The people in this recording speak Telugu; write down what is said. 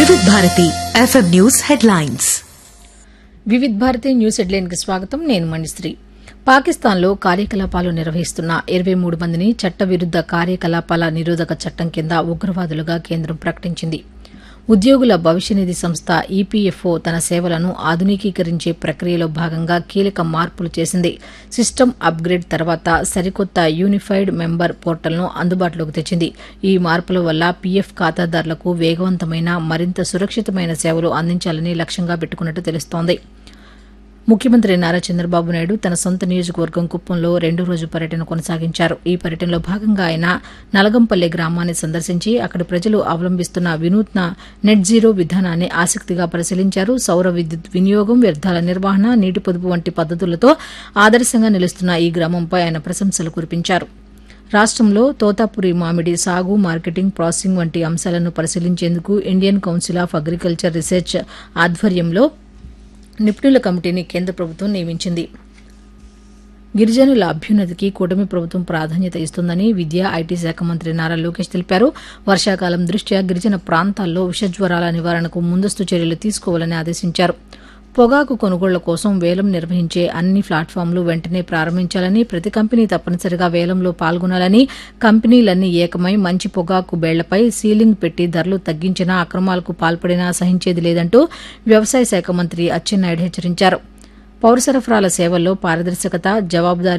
వివిధ Bharati FM news headlines Vividh Bharati news హెడ్లైన్కి స్వాగతం నేను మణిశ్రీ పాకిస్తాన్లో కార్యకలాపాలు నిర్వహిస్తున్న ఇరవై మూడు మందిని చట్టవిరుద్ద కార్యకలాపాల నిరోధక చట్టం కింద ఉగ్రవాదులుగా కేంద్రం ప్రకటించింది ఉద్యోగుల భవిష్య నిధి సంస్థ ఈపీఎఫ్ఓ తన సేవలను ఆధునికీకరించే ప్రక్రియలో భాగంగా కీలక మార్పులు చేసింది సిస్టమ్ అప్గ్రేడ్ తర్వాత సరికొత్త యూనిఫైడ్ మెంబర్ పోర్టల్ను అందుబాటులోకి తెచ్చింది ఈ మార్పుల వల్ల పీఎఫ్ ఖాతాదారులకు వేగవంతమైన మరింత సురక్షితమైన సేవలు అందించాలని లక్ష్యంగా పెట్టుకున్నట్టు తెలుస్తోంది ముఖ్యమంత్రి నారా చంద్రబాబు నాయుడు తన సొంత నియోజకవర్గం కుప్పంలో రెండో రోజు పర్యటన కొనసాగించారు ఈ పర్యటనలో భాగంగా ఆయన నలగంపల్లె గ్రామాన్ని సందర్శించి అక్కడి ప్రజలు అవలంబిస్తున్న వినూత్న నెట్ జీరో విధానాన్ని ఆసక్తిగా పరిశీలించారు సౌర విద్యుత్ వినియోగం వ్యర్థాల నిర్వహణ నీటి పొదుపు వంటి పద్దతులతో ఆదర్శంగా నిలుస్తున్న ఈ గ్రామంపై ఆయన ప్రశంసలు కురిపించారు రాష్టంలో తోతాపురి మామిడి సాగు మార్కెటింగ్ ప్రాసెసింగ్ వంటి అంశాలను పరిశీలించేందుకు Indian council of agriculture research ఆధ్వర్యంలో నిపుణుల కమిటీని కేంద్ర ప్రభుత్వం నియమించింది గిరిజనుల అభ్యున్నతికి కూటమి ప్రభుత్వం ప్రాధాన్యత ఇస్తుందని విద్యా ఐటీ శాఖ మంత్రి నారా లోకేష్ తెలిపారు వర్షాకాలం దృష్ట్యా గిరిజన ప్రాంతాల్లో విషజ్వరాల నివారణకు ముందస్తు చర్యలు తీసుకోవాలని ఆదేశించారు పొగాకు కొనుగోళ్ల కోసం వేలం నిర్వహించే అన్ని ప్లాట్ఫామ్లు వెంటనే ప్రారంభించాలని ప్రతి కంపెనీ తప్పనిసరిగా వేలంలో పాల్గొనాలని కంపెనీలన్నీ ఏకమై మంచి పొగాకు బేళ్లపై సీలింగ్ పెట్టి ధరలు తగ్గించినా అక్రమాలకు పాల్పడినా సహించేది లేదంటూ వ్యవసాయ శాఖ మంత్రి అచ్చెన్నాయుడు హెచ్చరించారు పౌర సరఫరాల సేవల్లో పారదర్శకత జవాబుదారీ